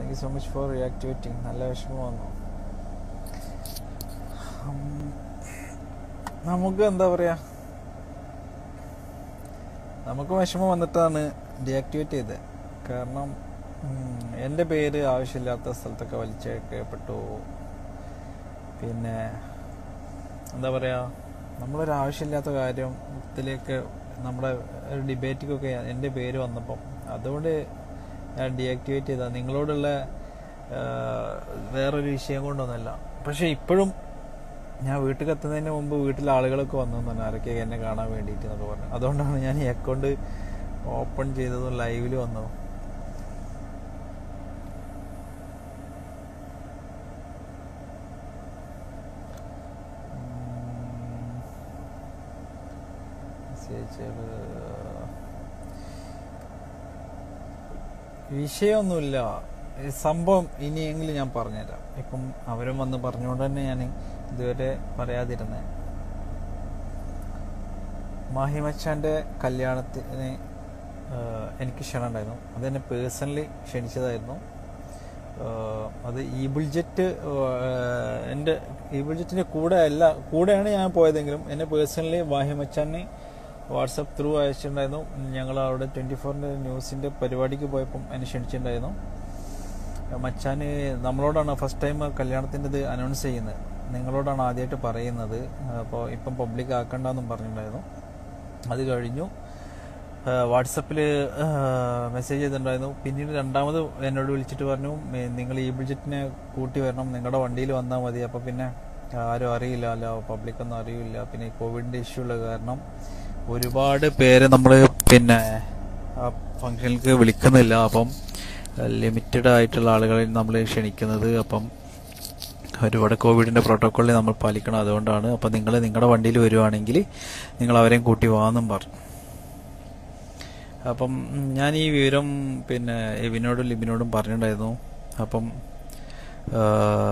Thank you so much for reactivating നല്ല വിഷമം വന്നു ഉം, നമുക്ക് എന്താ പറയാ നമുക്ക് വിഷമം വന്നിട്ടാണ് ഡീആക്ടിവേറ്റ് ചെയ്തത് കാരണം ഉം, എൻ്റെ പേര് ആവശ്യമില്ലാത്ത സ്ഥലത്തൊക്കെ വലിച്ചേക്കപ്പെട്ടു പിന്നെ എന്താ പറയുക നമ്മളൊരു ആവശ്യമില്ലാത്ത കാര്യത്തിലേക്ക് നമ്മുടെ ഒരു ഡിബേറ്റിക്കൊക്കെ എൻ്റെ പേര് വന്നപ്പം അതുകൊണ്ട് ഞാൻ ഡീആക്ടിവേറ്റ് ചെയ്ത നിങ്ങളോടുള്ള ആ, വേറൊരു വിഷയം കൊണ്ടൊന്നുമല്ല പക്ഷെ ഇപ്പോഴും ഞാൻ വീട്ടിൽ എത്തുന്നതിന് മുമ്പ് വീട്ടിലെ ആളുകളൊക്കെ വന്നു തന്നെ ആരൊക്കെ എന്നെ കാണാൻ വേണ്ടിയിട്ട് എന്നൊക്കെ പറഞ്ഞു അതുകൊണ്ടാണ് ഞാൻ ഈ അക്കൗണ്ട് ഓപ്പൺ ചെയ്തതും ലൈവിൽ വന്നതും മെസ്സേജുകൾ വിഷയമൊന്നുമില്ല ഈ സംഭവം ഇനിയെങ്കിലും ഞാൻ പറഞ്ഞുതരാം ഇപ്പം അവരും വന്ന് പറഞ്ഞുകൊണ്ട് തന്നെ ഞാൻ ഇതുവരെ പറയാതിരുന്നത് മാഹിമച്ചാൻ്റെ കല്യാണത്തിന് ആഹ്, എനിക്ക് ക്ഷണം ഉണ്ടായിരുന്നു അതെന്നെ പേഴ്സണലി ക്ഷണിച്ചതായിരുന്നു ആഹ്, അത് ഈ ബുൾജറ്റ് എൻ്റെ ഈ ബുൾജറ്റിൻ്റെ കൂടെ അല്ല കൂടെയാണ് ഞാൻ പോയതെങ്കിലും എന്നെ പേഴ്സണലി വാഹിമച്ചാനെ വാട്സപ്പ് ത്രൂ അയച്ചിട്ടുണ്ടായിരുന്നു ഞങ്ങൾ അവിടെ ട്വൻറ്റി ഫോറിൻ്റെ ന്യൂസിൻ്റെ പരിപാടിക്ക് പോയപ്പം എന്നെ ക്ഷണിച്ചിട്ടുണ്ടായിരുന്നു മച്ചാന് നമ്മളോടാണ് ഫസ്റ്റ് ടൈം കല്യാണത്തിൻ്റെ ഇത് അനൗൺസ് ചെയ്യുന്നത് നിങ്ങളോടാണ് ആദ്യമായിട്ട് പറയുന്നത് അപ്പോൾ ഇപ്പം പബ്ലിക് ആക്കണ്ടെന്നും പറഞ്ഞിട്ടുണ്ടായിരുന്നു അത് കഴിഞ്ഞു വാട്സപ്പിൽ മെസ്സേജ് ചെയ്തിട്ടുണ്ടായിരുന്നു പിന്നീട് രണ്ടാമത് എന്നോട് വിളിച്ചിട്ട് പറഞ്ഞു "മേ, നിങ്ങൾ ഈ ബഡ്ജറ്റിനെ കൂട്ടി വരണം നിങ്ങളുടെ വണ്ടിയിൽ വന്നാൽ മതി അപ്പോൾ പിന്നെ ആരും അറിയില്ല അല്ല പബ്ലിക്കൊന്നും അറിയില്ല പിന്നെ ഈ കോവിഡിൻ്റെ ഇഷ്യൂ ഉള്ള കാരണം ഒരുപാട് പേര് നമ്മൾ പിന്നെ ആ ഫംഗ്ഷനിലേക്ക് വിളിക്കുന്നില്ല അപ്പം ലിമിറ്റഡ് ആയിട്ടുള്ള ആളുകളെ നമ്മൾ ക്ഷണിക്കുന്നത് അപ്പം ഒരുപാട് കോവിഡിൻ്റെ പ്രോട്ടോക്കോളിൽ നമ്മൾ പാലിക്കണം അതുകൊണ്ടാണ് അപ്പം നിങ്ങൾ നിങ്ങളുടെ വണ്ടിയിൽ വരുവാണെങ്കിൽ നിങ്ങൾ അവരെയും കൂട്ടി പോകാമെന്നും പറഞ്ഞു അപ്പം ഉം, ഞാൻ ഈ വിവരം പിന്നെ എബിനോടും ലിബിനോടും പറഞ്ഞിട്ടുണ്ടായിരുന്നു അപ്പം ആ,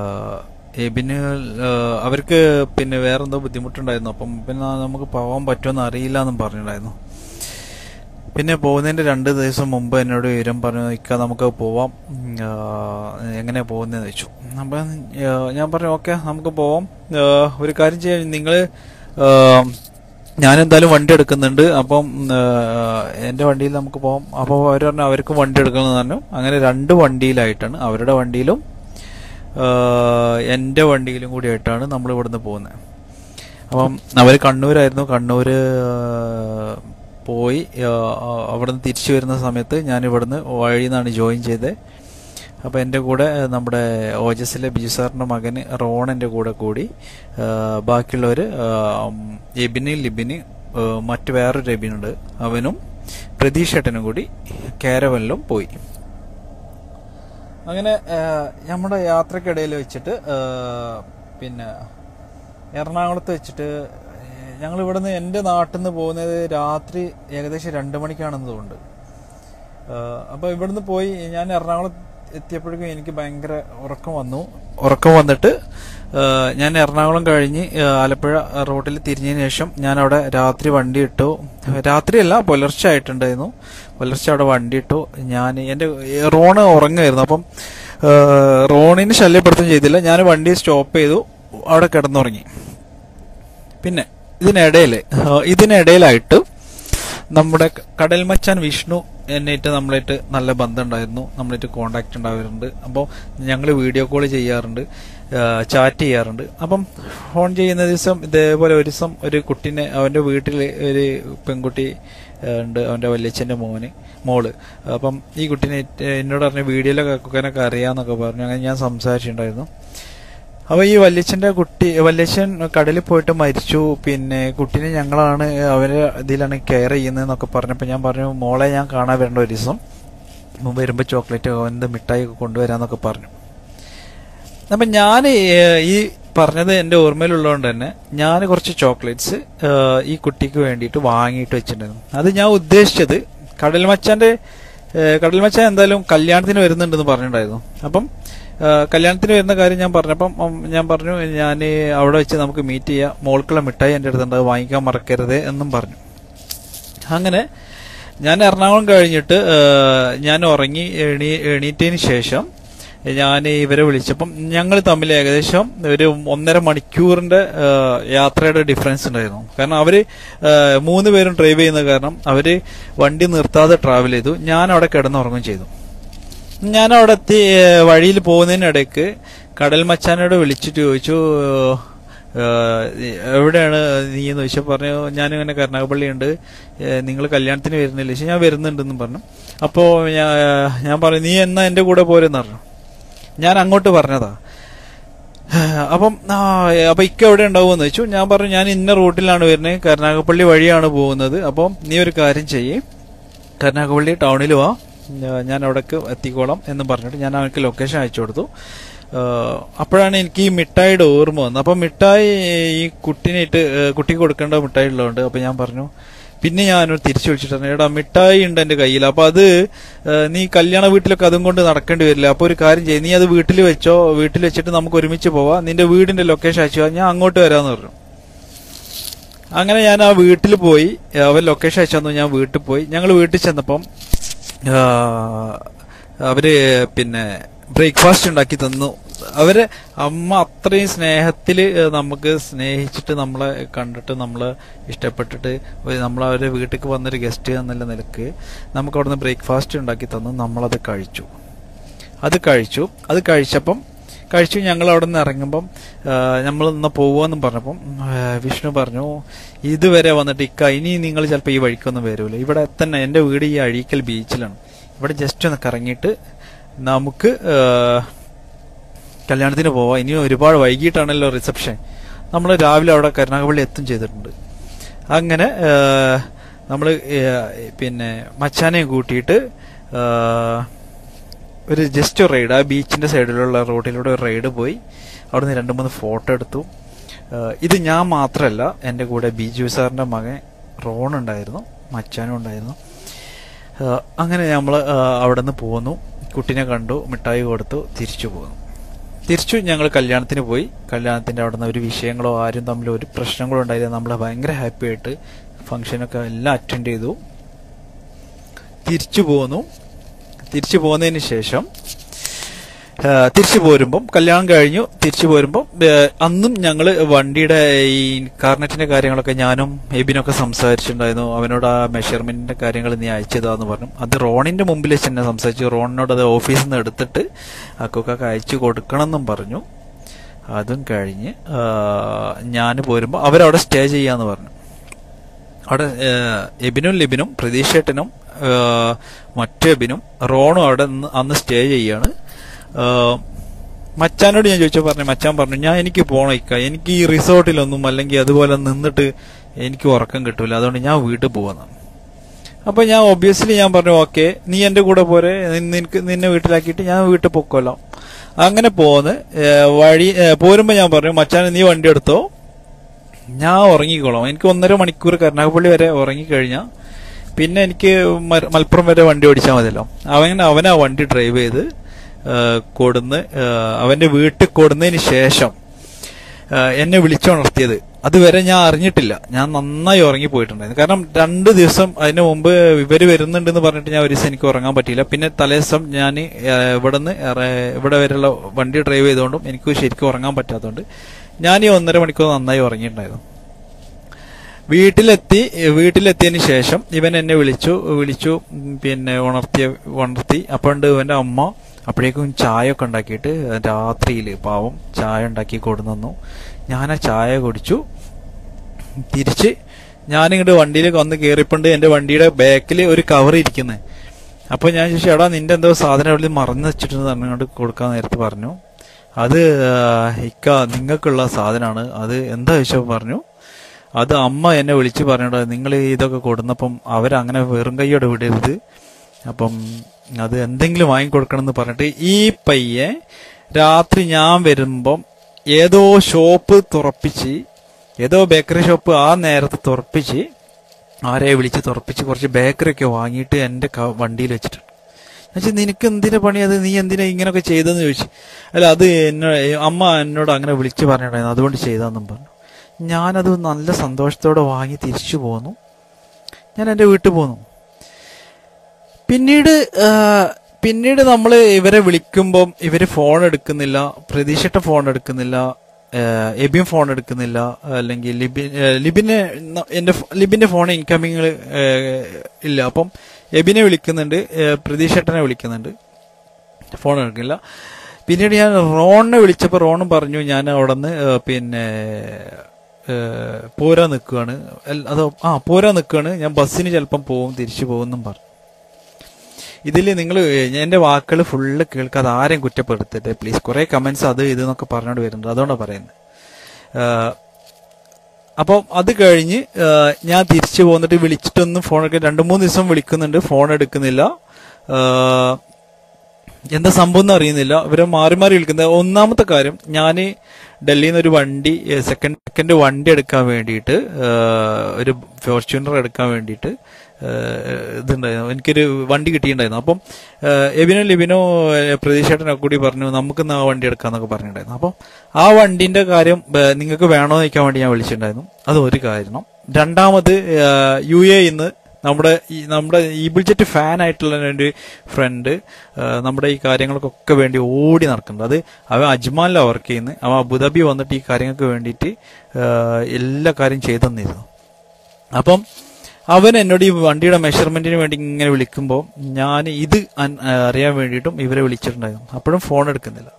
എബിന് ആ, അവർക്ക് പിന്നെ വേറെന്തോ ബുദ്ധിമുട്ടുണ്ടായിരുന്നു അപ്പം പിന്നെ നമുക്ക് പോകാൻ പറ്റുമെന്ന് അറിയില്ല എന്നും പറഞ്ഞിട്ടുണ്ടായിരുന്നു പിന്നെ പോകുന്നതിന്റെ രണ്ട് ദിവസം മുമ്പ് എന്നോട് വിവരം പറഞ്ഞു ഇക്ക നമുക്ക് പോവാം ഉം, ആ, എങ്ങനെ പോകുന്നതെന്ന് വെച്ചു അപ്പം ആ, ഞാൻ പറഞ്ഞു ഓക്കെ നമുക്ക് പോവാം ആ, ഒരു കാര്യം ചെയ്യാം നിങ്ങൾ ഞാൻ എന്തായാലും വണ്ടി എടുക്കുന്നുണ്ട് അപ്പം ആ, എൻ്റെ വണ്ടിയിൽ നമുക്ക് പോവാം അപ്പോൾ അവർ പറഞ്ഞു അവർക്കും വണ്ടി എടുക്കണമെന്ന് പറഞ്ഞു അങ്ങനെ രണ്ട് വണ്ടിയിലായിട്ടാണ് അവരുടെ വണ്ടിയിലും ആ, എൻ്റെ വണ്ടിയിലും കൂടി ആയിട്ടാണ് നമ്മൾ ഇവിടുന്ന് പോകുന്നത് അപ്പം അവർ കണ്ണൂരായിരുന്നു കണ്ണൂര് ആ, പോയി ആ, ആ, അവിടുന്ന് തിരിച്ചു വരുന്ന സമയത്ത് ഞാൻ ഇവിടുന്ന് വഴിയിൽ നിന്നാണ് ജോയിൻ ചെയ്തത് അപ്പോൾ എൻ്റെ കൂടെ ആ, നമ്മുടെ ഓജസിലെ ബിജു സാറിൻ്റെ മകന് റോൺ എൻ്റെ കൂടെ കൂടി ആ, ബാക്കിയുള്ളവർ എബിന് ലിബിന് ആ, മറ്റു വേറൊരു എബിനുണ്ട് അവനും പ്രതീഷ് ഏട്ടനും കൂടി കാരവനിലും പോയി അങ്ങനെ ആ, നമ്മുടെ യാത്രക്കിടയിൽ വെച്ചിട്ട് ആ, പിന്നെ എറണാകുളത്ത് വെച്ചിട്ട് ഞങ്ങൾ ഇവിടുന്ന് എൻ്റെ നാട്ടിൽ നിന്ന് പോകുന്നത് രാത്രി ഏകദേശം രണ്ട് മണിക്കാണെന്ന് തോന്നുന്നുണ്ട് അപ്പോൾ ഇവിടുന്ന് പോയി ഞാൻ എറണാകുളം എത്തിയപ്പോഴേക്കും എനിക്ക് ഭയങ്കര ഉറക്കം വന്നു ഉറക്കം വന്നിട്ട് ആ, ഞാൻ എറണാകുളം കഴിഞ്ഞ് ആ, ആലപ്പുഴ റോഡിൽ തിരിഞ്ഞതിന് ശേഷം ഞാൻ അവിടെ രാത്രി വണ്ടി ഇട്ടു രാത്രിയല്ല പുലർച്ചെ ആയിട്ടുണ്ടായിരുന്നു പുലർച്ചെ അവിടെ വണ്ടി ഇട്ടു ഞാൻ എൻ്റെ റോണ് ഉറങ്ങുമായിരുന്നു അപ്പം ആ, റോണിന് ശല്യപ്പെടുത്തുകയും ചെയ്തില്ല ഞാൻ വണ്ടി സ്റ്റോപ്പ് ചെയ്തു അവിടെ കിടന്നുറങ്ങി പിന്നെ ഇതിനിടയിൽ ഇതിനിടയിലായിട്ട് നമ്മുടെ കടൽ മച്ചാൻ വിഷ്ണു എന്നിട്ട് നമ്മളായിട്ട് നല്ല ബന്ധം ഉണ്ടായിരുന്നു നമ്മളായിട്ട് കോണ്ടാക്ട് ഉണ്ടാവാറുണ്ട് അപ്പോൾ ഞങ്ങൾ വീഡിയോ കോൾ ചെയ്യാറുണ്ട് ചാറ്റ് ചെയ്യാറുണ്ട് അപ്പം ഫോൺ ചെയ്യുന്ന ദിവസം ഇതേപോലെ ഒരു ദിവസം ഒരു കുട്ടീനെ അവൻ്റെ വീട്ടിൽ ഒരു പെൺകുട്ടി ആ, ഉണ്ട് അവൻ്റെ വല്യച്ഛൻ്റെ മോന് മോള് അപ്പം ഈ കുട്ടീനെ എന്നോട് പറഞ്ഞ വീഡിയോയിലൊക്കെ കുക്കാനൊക്കെ അറിയാമെന്നൊക്കെ പറഞ്ഞു അങ്ങനെ ഞാൻ സംസാരിച്ചിട്ടുണ്ടായിരുന്നു അപ്പൊ ഈ വല്യച്ഛന്റെ കുട്ടി വല്യച്ഛൻ കടലിൽ പോയിട്ട് മരിച്ചു പിന്നെ കുട്ടീനെ ഞങ്ങളാണ് അവരെ ഇതിലാണ് കെയർ ചെയ്യുന്നതെന്നൊക്കെ പറഞ്ഞപ്പോ ഞാൻ പറഞ്ഞു മോളെ ഞാൻ കാണാൻ വരേണ്ട ഒരു ദിവസം മുമ്പ് വരുമ്പോ ചോക്ലേറ്റ് എന്ത് മിഠായി ഒക്കെ കൊണ്ടുവരാന്നൊക്കെ പറഞ്ഞു അപ്പൊ ഞാൻ ഈ പറഞ്ഞത് എന്റെ ഓർമ്മയിലുള്ളതുകൊണ്ട് തന്നെ ഞാൻ കുറച്ച് ചോക്ലേറ്റ്സ് ഈ കുട്ടിക്ക് വേണ്ടിയിട്ട് വാങ്ങിയിട്ട് വെച്ചിട്ടുണ്ടായിരുന്നു അത് ഞാൻ ഉദ്ദേശിച്ചത് കടൽ മച്ചാന്റെ ഏഹ് കടൽ മച്ചാൻ എന്തായാലും കല്യാണത്തിന് വരുന്നുണ്ടെന്ന് പറഞ്ഞിട്ടുണ്ടായിരുന്നു അപ്പം ഏഹ് കല്യാണത്തിന് വരുന്ന കാര്യം ഞാൻ പറഞ്ഞപ്പം ഉം, ഞാൻ പറഞ്ഞു ഞാൻ അവിടെ വെച്ച് നമുക്ക് മീറ്റ് ചെയ്യാം മോൾക്കുള്ള മിഠായി എൻ്റെ അടുത്തുണ്ട് അത് വാങ്ങിക്കാൻ മറക്കരുത് എന്നും പറഞ്ഞു അങ്ങനെ ഞാൻ എറണാകുളം കഴിഞ്ഞിട്ട് ഏഹ്, ഞാൻ ഉറങ്ങി എണീ എണീറ്റതിന് ശേഷം ഞാൻ ഇവരെ വിളിച്ചപ്പം ഞങ്ങൾ തമ്മിൽ ഏകദേശം ഒരു ഒന്നര മണിക്കൂറിന്റെ ആ, യാത്രയുടെ ഡിഫറൻസ് ഉണ്ടായിരുന്നു കാരണം അവര് ആ, മൂന്ന് പേരും ഡ്രൈവ് ചെയ്യുന്ന കാരണം അവര് വണ്ടി നിർത്താതെ ട്രാവൽ ചെയ്തു ഞാൻ അവിടെ കിടന്നുറങ്ങുകയും ചെയ്തു ഞാൻ അവിടെ എത്തി ഏ, വഴിയിൽ പോകുന്നതിനിടയ്ക്ക് കടൽ മച്ചാനോട് വിളിച്ചിട്ട് ചോദിച്ചു ഏഹ്, എവിടെയാണ് നീ എന്ന് ചോദിച്ചാൽ പറഞ്ഞു ഞാനിങ്ങനെ കരുനാഗപ്പള്ളി ഉണ്ട് നിങ്ങൾ കല്യാണത്തിന് വരുന്നില്ല ചോദിച്ചു ഞാൻ വരുന്നുണ്ടെന്ന് പറഞ്ഞു അപ്പോൾ ഞാൻ ഞാൻ പറഞ്ഞു നീ എന്നാ എൻ്റെ കൂടെ പോരെന്ന് പറഞ്ഞു ഞാൻ അങ്ങോട്ട് പറഞ്ഞതാ അപ്പം ആ, അപ്പൊ ഇക്ക എവിടെ ഉണ്ടാവുമെന്ന് വെച്ചു ഞാൻ പറഞ്ഞു ഞാൻ ഇന്ന റൂട്ടിലാണ് വരുന്നത് കരുനാഗപ്പള്ളി വഴിയാണ് പോകുന്നത് അപ്പം നീ ഒരു കാര്യം ചെയ്യേ കരുനാഗപ്പള്ളി ടൗണിൽ വാ ഞാ- ഞാൻ അവിടേക്ക് എത്തിക്കോളാം എന്ന് പറഞ്ഞിട്ട് ഞാൻ അവർക്ക് ലൊക്കേഷൻ അയച്ചു കൊടുത്തു ആ, അപ്പോഴാണ് എനിക്ക് ഈ മിഠായിയുടെ ഓർമ്മ വന്നത് അപ്പം മിഠായി ഈ കുട്ടീനായിട്ട് ഏ, കുട്ടിക്ക് കൊടുക്കേണ്ട മിഠായി ഉള്ളതുകൊണ്ട് അപ്പൊ ഞാൻ പറഞ്ഞു പിന്നെ ഞാൻ തിരിച്ചു വിളിച്ചിട്ട് എടാ മിഠായി ഉണ്ട് എന്റെ കയ്യിൽ അപ്പൊ അത് ഏ, നീ കല്യാണ വീട്ടിലൊക്കെ അതും കൊണ്ട് നടക്കേണ്ടി വരില്ല അപ്പൊ ഒരു കാര്യം ചെയ്യും നീ അത് വീട്ടിൽ വെച്ചോ വീട്ടിൽ വെച്ചിട്ട് നമുക്ക് ഒരുമിച്ച് പോവാം നിന്റെ വീടിന്റെ ലൊക്കേഷൻ അയച്ചു ഞാൻ അങ്ങോട്ട് വരാന്ന് പറഞ്ഞു അങ്ങനെ ഞാൻ ആ വീട്ടിൽ പോയി അവൻ ലൊക്കേഷൻ അയച്ചു തന്നു ഞാൻ വീട്ടിൽ പോയി ഞങ്ങൾ വീട്ടിൽ ചെന്നപ്പം ആ, അവര് പിന്നെ ബ്രേക്ക്ഫാസ്റ്റ് ഉണ്ടാക്കി തന്നു അവര് അമ്മ അത്രയും സ്നേഹത്തില് നമുക്ക് സ്നേഹിച്ചിട്ട് നമ്മളെ കണ്ടിട്ട് നമ്മളെ ഇഷ്ടപ്പെട്ടിട്ട് ഒരു- നമ്മളവരെ വീട്ടിലേക്ക് വന്നൊരു ഗസ്റ്റ് എന്നുള്ള നിലക്ക് നമുക്ക് അവിടുന്ന് ബ്രേക്ക്ഫാസ്റ്റ് ഉണ്ടാക്കി തന്നു നമ്മളത് കഴിച്ചു അത് കഴിച്ചു അത് കഴിച്ചപ്പം കഴിച്ചു ഞങ്ങൾ അവിടെ നിന്ന് ഇറങ്ങുമ്പം നമ്മൾ ഇന്ന് പോവാന്നും പറഞ്ഞപ്പം ആ, വിഷ്ണു പറഞ്ഞു ഇതുവരെ വന്നിട്ട് ഇക്ക ഇനി നിങ്ങൾ ചിലപ്പോൾ ഈ വഴിക്കൊന്നും വരൂല ഇവിടെ തന്നെ എൻ്റെ വീട് ഈ അഴീക്കൽ ബീച്ചിലാണ് ഇവിടെ ജസ്റ്റ് ഒന്ന് കറങ്ങിയിട്ട് നമുക്ക് ആ, കല്യാണത്തിന് പോവാം ഇനി ഒരുപാട് വൈകിട്ടാണല്ലോ റിസപ്ഷൻ നമ്മൾ രാവിലെ അവിടെ കരുനാഗപ്പള്ളി എത്തും ചെയ്തിട്ടുണ്ട് അങ്ങനെ നമ്മൾ പിന്നെ മച്ചാനെയും കൂട്ടിയിട്ട് ആ, ഒരു ജസ്റ്റ് റൈഡ് ആ ബീച്ചിന്റെ സൈഡിലുള്ള റോഡിലൂടെ ഒരു റൈഡ് പോയി അവിടുന്ന് രണ്ട് മൂന്ന് ഫോട്ടോ എടുത്തു ആ, ഇത് ഞാൻ മാത്രമല്ല എൻ്റെ കൂടെ ബിജു സാറിന്റെ മകൻ റോൺ ഉണ്ടായിരുന്നു മച്ചാനും ഉണ്ടായിരുന്നു ആ, അങ്ങനെ നമ്മൾ അവിടെ നിന്ന് പോന്നു കുട്ടീനെ കണ്ടു മിഠായി കൊടുത്തു തിരിച്ചു പോന്നു തിരിച്ചു ഞങ്ങൾ കല്യാണത്തിന് പോയി കല്യാണത്തിന്റെ അവിടെ നിന്ന് ഒരു വിഷയങ്ങളോ ആരും തമ്മിൽ ഒരു പ്രശ്നങ്ങളോ ഉണ്ടായില്ല നമ്മൾ ഭയങ്കര ഹാപ്പി ആയിട്ട് ഫംഗ്ഷനൊക്കെ എല്ലാം അറ്റൻഡ് ചെയ്തു തിരിച്ചു പോന്നു തിരിച്ചു പോകുന്നതിന് ശേഷം ആ, തിരിച്ചു പോരുമ്പം കല്യാണം കഴിഞ്ഞു തിരിച്ചു പോരുമ്പം ഏ, അന്നും ഞങ്ങൾ വണ്ടിയുടെ ഈ കാർണറ്റിന്റെ കാര്യങ്ങളൊക്കെ ഞാനും എബിനൊക്കെ സംസാരിച്ചിട്ടുണ്ടായിരുന്നു അവനോട് ആ മെഷർമെന്റിന്റെ കാര്യങ്ങൾ നീ അയച്ചതാന്ന് പറഞ്ഞു അത് റോണിന്റെ മുമ്പിൽ വെച്ച് തന്നെ സംസാരിച്ചു റോണിനോട് അത് ഓഫീസിൽ നിന്ന് എടുത്തിട്ട് അക്കൊക്കെ അയച്ചു കൊടുക്കണം എന്നും പറഞ്ഞു അതും കഴിഞ്ഞ് ഞാൻ പോരുമ്പോൾ അവരവിടെ സ്റ്റേ ചെയ്യാന്ന് പറഞ്ഞു അവിടെ ഏഹ്, എബിനും ലിബിനും പ്രതീക്ഷേട്ടനും ഏഹ്, മറ്റു എബിനും റോണും അവിടെ നിന്ന് അന്ന് സ്റ്റേ ചെയ്യാണ് ഏഹ്, മച്ചാനോട് ഞാൻ ചോദിച്ചു പറഞ്ഞു മച്ചാൻ പറഞ്ഞു ഞാൻ എനിക്ക് പോണം ഇക്ക എനിക്ക് ഈ റിസോർട്ടിലൊന്നും അല്ലെങ്കിൽ അതുപോലെ നിന്നിട്ട് എനിക്ക് ഉറക്കം കിട്ടൂല അതുകൊണ്ട് ഞാൻ വീട്ടിൽ പോവാന്ന് അപ്പൊ ഞാൻ ഒബ്വിയസ്ലി ഞാൻ പറഞ്ഞു ഓക്കെ നീ എന്റെ കൂടെ പോരെ നി- നിനക്ക് നിന്നെ വീട്ടിലാക്കിയിട്ട് ഞാൻ വീട്ടിൽ പൊക്കോലാം അങ്ങനെ പോന്ന് ഏഹ്, വഴി ഏഹ്, പോരുമ്പോ ഞാൻ പറഞ്ഞു മച്ചാനെ നീ വണ്ടി എടുത്തോ ഞാൻ ഉറങ്ങിക്കോളാം എനിക്ക് ഒന്നര മണിക്കൂർ കരുനാഗപ്പള്ളി വരെ ഉറങ്ങിക്കഴിഞ്ഞാൽ പിന്നെ എനിക്ക് മര- മലപ്പുറം വരെ വണ്ടി ഓടിച്ചാൽ മതിയല്ലോ അവൻ അവനാ വണ്ടി ഡ്രൈവ് ചെയ്ത് ആ, കൊടുന്ന് ആ, അവന്റെ വീട്ടിൽ കൊടുന്നതിന് ശേഷം ആ, എന്നെ വിളിച്ചുണർത്തിയത് അതുവരെ ഞാൻ അറിഞ്ഞിട്ടില്ല ഞാൻ നന്നായി ഉറങ്ങിപ്പോയിട്ടുണ്ടായിരുന്നു കാരണം രണ്ട് ദിവസം അതിന് മുമ്പ് ഇവര് വരുന്നുണ്ടെന്ന് പറഞ്ഞിട്ട് ഞാൻ ഒരു ദിവസം എനിക്ക് ഉറങ്ങാൻ പറ്റിയില്ല പിന്നെ തലേദിവസം ഞാൻ ഇവിടെ നിന്ന് ഇവിടെ വരെയുള്ള വണ്ടി ഡ്രൈവ് ചെയ്തുകൊണ്ടും എനിക്ക് ശരിക്കും ഉറങ്ങാൻ പറ്റാത്തതുകൊണ്ട് ഞാൻ ഈ ഒന്നര മണിക്കൂർ നന്നായി ഉറങ്ങിയിട്ടുണ്ടായിരുന്നു വീട്ടിലെത്തി വീട്ടിലെത്തിയതിന് ശേഷം ഇവൻ എന്നെ വിളിച്ചു വിളിച്ചു ഉം, പിന്നെ ഉണർത്തിയ ഉണർത്തി അപ്പോണ്ട് ഇവന്റെ അമ്മ അപ്പോഴേക്കും ചായ ഒക്കെ ഉണ്ടാക്കിയിട്ട് രാത്രിയിൽ പാവം ചായ ഉണ്ടാക്കി കൊടുന്നു ഞാൻ ആ ചായ കുടിച്ചു തിരിച്ച് ഞാനിങ്ങോട്ട് വണ്ടിയിലേക്ക് വന്ന് കയറിപ്പണ്ട് എന്റെ വണ്ടിയുടെ ബാക്കിൽ ഒരു കവർ ഇരിക്കുന്നത് അപ്പൊ ഞാൻ ചോദിച്ചു എടാ നിന്റെ എന്തോ സാധനം അവിടെ മറന്നു വെച്ചിട്ടുണ്ട് അങ്ങോട്ട് കൊടുക്കാൻ നേരത്ത് പറഞ്ഞു അത് ആ, ഇക്ക നിങ്ങൾക്കുള്ള സാധനമാണ് അത് എന്താ ചോദിച്ചപ്പോൾ പറഞ്ഞു അത് അമ്മ എന്നെ വിളിച്ച് പറഞ്ഞോട് നിങ്ങൾ ഇതൊക്കെ കൊടുന്നപ്പം അവരങ്ങനെ വെറും കൈയോടെ വിടരുത് അപ്പം അത് എന്തെങ്കിലും വാങ്ങിക്കൊടുക്കണം എന്ന് പറഞ്ഞിട്ട് ഈ പയ്യെ രാത്രി ഞാൻ വരുമ്പം ഏതോ ഷോപ്പ് തുറപ്പിച്ച് ഏതോ ബേക്കറി ഷോപ്പ് ആ നേരത്ത് തുറപ്പിച്ച് ആരെ വിളിച്ച് തുറപ്പിച്ച് കുറച്ച് ബേക്കറി ഒക്കെ വാങ്ങിയിട്ട് എൻ്റെ ക- വണ്ടിയിൽ വെച്ചിട്ടുണ്ട് എന്നുവെച്ചാൽ നിനക്ക് എന്തിനാ പണി അത് നീ എന്തിനാ ഇങ്ങനെയൊക്കെ ചെയ്തെന്ന് ചോദിച്ചു അല്ല അത് എന്നോ അമ്മ എന്നോട് അങ്ങനെ വിളിച്ച് പറഞ്ഞിട്ടുണ്ടായിരുന്നു അതുകൊണ്ട് ചെയ്താന്നും പറഞ്ഞു ഞാനത് നല്ല സന്തോഷത്തോടെ വാങ്ങി തിരിച്ചു പോന്നു ഞാൻ എൻ്റെ വീട്ടിൽ പോന്നു പിന്നീട് ആ, പിന്നീട് നമ്മൾ ഇവരെ വിളിക്കുമ്പം ഇവര് ഫോൺ എടുക്കുന്നില്ല പ്രതീക്ഷയുടെ ഫോൺ എടുക്കുന്നില്ല ഏഹ് എബിൻ ഫോൺ എടുക്കുന്നില്ല അല്ലെങ്കിൽ ലിബിൻ ഏഹ് ലിബിന് ന- എന്റെ ഫോ- ലിബിന്റെ ഫോൺ ഇൻകമിങ് ഇല്ല അപ്പം എബിനെ വിളിക്കുന്നുണ്ട് ഏഹ് പ്രതീക്ഷേട്ടനെ വിളിക്കുന്നുണ്ട് ഫോൺ എടുക്കില്ല പിന്നീട് ഞാൻ റോണിനെ വിളിച്ചപ്പോൾ റോണും പറഞ്ഞു ഞാൻ അവിടെ നിന്ന് പിന്നെ ഏഹ്, പോരാ നിൽക്കുകയാണ് അതോ ആ പോരാ നിൽക്കുകയാണ് ഞാൻ ബസ്സിന് ചിലപ്പം പോകും തിരിച്ചു പോകുമെന്നും പറഞ്ഞു ഇതിൽ നിങ്ങൾ എന്റെ വാക്കുകൾ ഫുള്ള് കേൾക്കാതെ ആരെയും കുറ്റപ്പെടുത്തരുത് പ്ലീസ് കുറെ കമന്റ്സ് അത് ഇത് എന്നൊക്കെ പറഞ്ഞോണ്ട് വരുന്നുണ്ട് അതുകൊണ്ടാണ് പറയുന്നത് ഏഹ്, അപ്പം അത് കഴിഞ്ഞ് ഏഹ്, ഞാൻ തിരിച്ചു പോന്നിട്ട് വിളിച്ചിട്ടൊന്നും ഫോൺ എടുക്കാൻ രണ്ടു മൂന്ന് ദിവസം വിളിക്കുന്നുണ്ട് ഫോൺ എടുക്കുന്നില്ല ഏഹ്, എന്താ സംഭവം എന്ന് അറിയുന്നില്ല ഇവരെ മാറി മാറി വിളിക്കുന്നത് ഒന്നാമത്തെ കാര്യം ഞാൻ ഡൽഹിയിൽ നിന്ന് ഒരു വണ്ടി സെക്കൻഡ് സെക്കൻഡ് വണ്ടി എടുക്കാൻ വേണ്ടിയിട്ട് ഏഹ്, ഒരു ഫോർച്യൂണർ എടുക്കാൻ വേണ്ടിയിട്ട് ഏഹ്, ഇതുണ്ടായിരുന്നു എനിക്കൊരു വണ്ടി കിട്ടിയിട്ടുണ്ടായിരുന്നു അപ്പം ഏഹ്, എബിനോ ലിബിനോ ഏഹ്, പ്രതീക്ഷേട്ടനൊക്കെ കൂടി പറഞ്ഞു നമുക്ക് ഇന്ന് ആ വണ്ടി എടുക്കാന്നൊക്കെ പറഞ്ഞിട്ടുണ്ടായിരുന്നു അപ്പം ആ വണ്ടിന്റെ കാര്യം ഏഹ്, നിങ്ങൾക്ക് വേണോ എന്ന് ചോദിക്കാൻ വേണ്ടി ഞാൻ വിളിച്ചിട്ടുണ്ടായിരുന്നു അത് ഒരു കാരണം രണ്ടാമത് ഏഹ്, യു എ ഇന്ന് നമ്മുടെ ഈ നമ്മുടെ ഈബിൾ ജെറ്റ് ഫാൻ ആയിട്ടുള്ള ഒരു ഫ്രണ്ട് നമ്മുടെ ഈ കാര്യങ്ങൾക്കൊക്കെ വേണ്ടി ഓടി നടക്കുന്നുണ്ട് അത് അവൻ അജ്മാനിലാണ് വർക്ക് ചെയ്യുന്നത് അവൻ അബുദാബി വന്നിട്ട് ഈ കാര്യങ്ങൾക്ക് വേണ്ടിയിട്ട് ഏഹ്, എല്ലാ കാര്യം ചെയ്തു തന്നിരുന്നു അപ്പം അവൻ എന്നോട് ഈ വണ്ടിയുടെ മെഷർമെന്റിന് വേണ്ടി ഇങ്ങനെ വിളിക്കുമ്പോൾ ഞാൻ ഇത് അൻ- അറിയാൻ വേണ്ടിയിട്ടും ഇവരെ വിളിച്ചിട്ടുണ്ടായിരുന്നു അപ്പോഴും ഫോൺ എടുക്കുന്നില്ല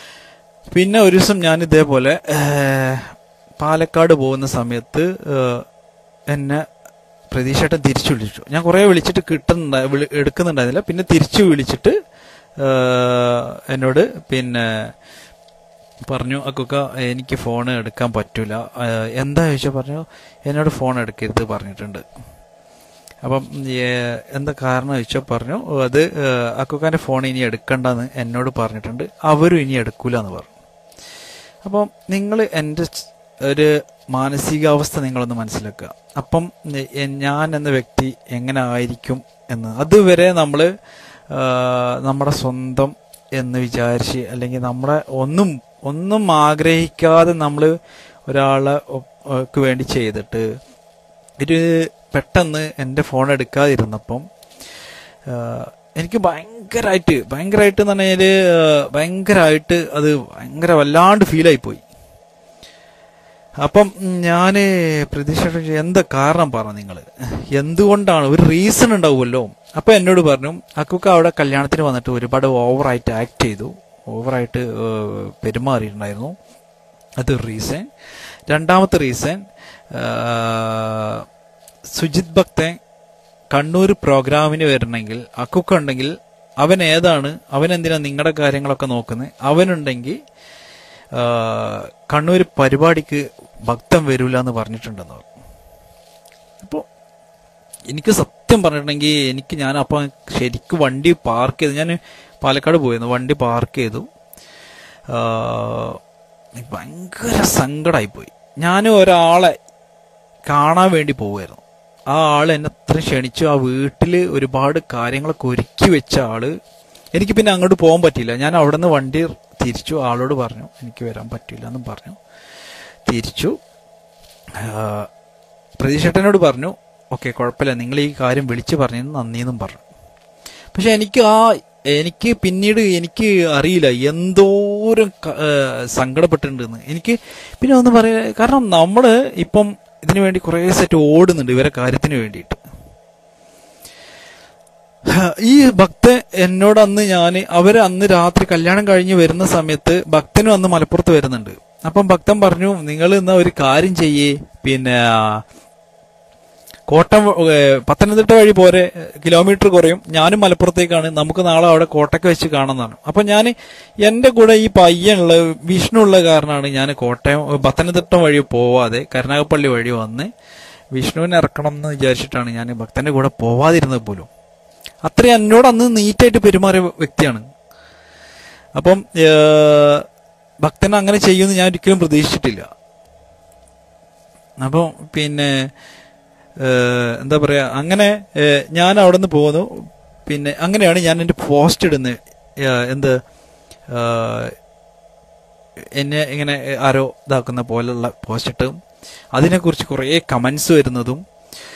പിന്നെ ഒരു ദിവസം ഞാൻ ഇതേപോലെ ഏഹ്, പാലക്കാട് പോകുന്ന സമയത്ത് ഏഹ്, എന്നെ പ്രതീക്ഷയായിട്ട് തിരിച്ചു വിളിച്ചു ഞാൻ കുറേ വിളിച്ചിട്ട് കിട്ടുന്നുണ്ടായി വിളി- എടുക്കുന്നുണ്ടായിരുന്നില്ല പിന്നെ തിരിച്ചു വിളിച്ചിട്ട് ഏഹ്, എന്നോട് പിന്നെ പറഞ്ഞു അക്കൊക്ക എനിക്ക് ഫോൺ എടുക്കാൻ പറ്റൂല ഏഹ്, എന്താ ചോദിച്ചാൽ പറഞ്ഞു എന്നോട് ഫോൺ എടുക്കരുത് പറഞ്ഞിട്ടുണ്ട് അപ്പം ഏഹ്, എന്താ കാരണം ചോദിച്ചാൽ പറഞ്ഞു അത് ഏഹ്, അക്കുക്കാന്റെ ഫോൺ ഇനി എടുക്കണ്ടെന്ന് എന്നോട് പറഞ്ഞിട്ടുണ്ട് അവരും ഇനി എടുക്കൂല എന്ന് പറഞ്ഞു അപ്പം നിങ്ങൾ എൻ്റെ സ് ഒരു മാനസികാവസ്ഥ നിങ്ങളൊന്ന് മനസ്സിലാക്കുക അപ്പം എ- ഞാൻ എന്ന വ്യക്തി എങ്ങനെ ആയിരിക്കും എന്ന് അതുവരെ നമ്മൾ നമ്മുടെ സ്വന്തം എന്ന് വിചാരിച്ച് അല്ലെങ്കിൽ നമ്മുടെ ഒന്നും ഒന്നും ആഗ്രഹിക്കാതെ നമ്മൾ ഒരാളെ ഒ- ക്ക് വേണ്ടി ചെയ്തിട്ട് ഒരു പെട്ടെന്ന് എൻ്റെ ഫോൺ എടുക്കാതിരുന്നപ്പം ആഹ് എനിക്ക് ഭയങ്കരമായിട്ട് ഭയങ്കരമായിട്ട് എന്ന് പറഞ്ഞാൽ ഭയങ്കരമായിട്ട് അത് ഭയങ്കര വല്ലാണ്ട് ഫീലായി പോയി അപ്പം ഞാന് പ്രതീക്ഷ എന്താ കാരണം പറ നിങ്ങൾ എന്തുകൊണ്ടാണ് ഒരു റീസൺ ഉണ്ടാവുമല്ലോ അപ്പൊ എന്നോട് പറഞ്ഞു അക്കുക്ക അവിടെ കല്യാണത്തിന് വന്നിട്ട് ഒരുപാട് ഓവറായിട്ട് ആക്ട് ചെയ്തു ഓവറായിട്ട് ഏഹ്, പെരുമാറിയിട്ടുണ്ടായിരുന്നു അത് റീസൺ രണ്ടാമത്തെ റീസൺ സുജിത് ഭക്തൻ കണ്ണൂർ പ്രോഗ്രാമിന് വരണമെങ്കിൽ അക്കുക്ക ഉണ്ടെങ്കിൽ അവൻ ഏതാണ് അവൻ എന്തിനാ നിങ്ങളുടെ കാര്യങ്ങളൊക്കെ നോക്കുന്നത് അവനുണ്ടെങ്കിൽ ആ, കണ്ണൂർ പരിപാടിക്ക് ഭക്തം വരൂല എന്ന് പറഞ്ഞിട്ടുണ്ടെന്ന് പറഞ്ഞു അപ്പോൾ എനിക്ക് സത്യം പറഞ്ഞിട്ടുണ്ടെങ്കിൽ എനിക്ക് ഞാൻ അപ്പം ശരിക്കും വണ്ടി പാർക്ക് ചെയ്തു ഞാൻ പാലക്കാട് പോയിരുന്നു വണ്ടി പാർക്ക് ചെയ്തു ആ, എനിക്ക് ഭയങ്കര സങ്കടമായിപ്പോയി ഞാൻ ഒരാളെ കാണാൻ വേണ്ടി പോവുമായിരുന്നു ആ ആൾ എന്നെ അത്ര ക്ഷണിച്ചു ആ വീട്ടിൽ ഒരുപാട് കാര്യങ്ങളൊക്കെ ഒരുക്കി വെച്ച ആള് എനിക്ക് പിന്നെ അങ്ങോട്ട് പോകാൻ പറ്റിയില്ല ഞാൻ അവിടെ നിന്ന് വണ്ടി തിരിച്ചു ആളോട് പറഞ്ഞു എനിക്ക് വരാൻ പറ്റില്ല എന്നും പറഞ്ഞു തിരിച്ചു ആ, പ്രതീക്ഷേട്ടനോട് പറഞ്ഞു ഓക്കെ കുഴപ്പമില്ല നിങ്ങൾ ഈ കാര്യം വിളിച്ചു പറഞ്ഞതിന് നന്ദിയെന്നും പറഞ്ഞു പക്ഷെ എനിക്ക് ആ എനിക്ക് പിന്നീട് എനിക്ക് അറിയില്ല എന്തോരം ക- ഏ, സങ്കടപ്പെട്ടിട്ടുണ്ടെന്ന് എനിക്ക് പിന്നെ ഒന്ന് പറയാ കാരണം നമ്മള് ഇപ്പം ഇതിനു വേണ്ടി കുറേ സെറ്റ് ഓടുന്നുണ്ട് ഇവരെ കാര്യത്തിന് വേണ്ടിയിട്ട് ഈ ഭക്തൻ എന്നോട് അന്ന് ഞാൻ അവര് അന്ന് രാത്രി കല്യാണം കഴിഞ്ഞ് വരുന്ന സമയത്ത് ഭക്തനും അന്ന് മലപ്പുറത്ത് വരുന്നുണ്ട് അപ്പം ഭക്തൻ പറഞ്ഞു നിങ്ങൾ ഇന്ന് ഒരു കാര്യം ചെയ്യേ പിന്നെ കോട്ടം ഏ, പത്തനംതിട്ട വഴി പോരെ കിലോമീറ്റർ കുറയും ഞാനും മലപ്പുറത്തേക്കാണ് നമുക്ക് നാളെ അവിടെ കോട്ടയ്ക്ക് വെച്ച് കാണുന്നതാണ് അപ്പൊ ഞാൻ എന്റെ കൂടെ ഈ പയ്യനുള്ള വിഷ്ണു ഉള്ള കാരണമാണ് ഞാൻ കോട്ടയം പത്തനംതിട്ട വഴി പോവാതെ കരുനാഗപ്പള്ളി വഴി വന്ന് വിഷ്ണുവിനെ ഇറക്കണം എന്ന് വിചാരിച്ചിട്ടാണ് ഞാൻ ഭക്തന്റെ കൂടെ പോവാതിരുന്നത് പോലും അത്രയും എന്നോട് അന്ന് നീറ്റായിട്ട് പെരുമാറിയ വ്യക്തിയാണ് അപ്പം ഏ, ഭക്തൻ അങ്ങനെ ചെയ്യുമെന്ന് ഞാൻ ഒരിക്കലും പ്രതീക്ഷിച്ചിട്ടില്ല അപ്പം പിന്നെ ഏഹ്, എന്താ പറയാ അങ്ങനെ ഏഹ്, ഞാൻ അവിടെ നിന്ന് പോകുന്നു പിന്നെ അങ്ങനെയാണ് ഞാൻ എൻ്റെ പോസ്റ്റ് ഇടുന്നത് ഏഹ്, എന്ത് ഏഹ്, എന്നെ ഇങ്ങനെ ആരോ ഇതാക്കുന്ന പോലുള്ള പോസ്റ്റ് ഇട്ടും അതിനെക്കുറിച്ച് കുറേ കമൻസ് വരുന്നതും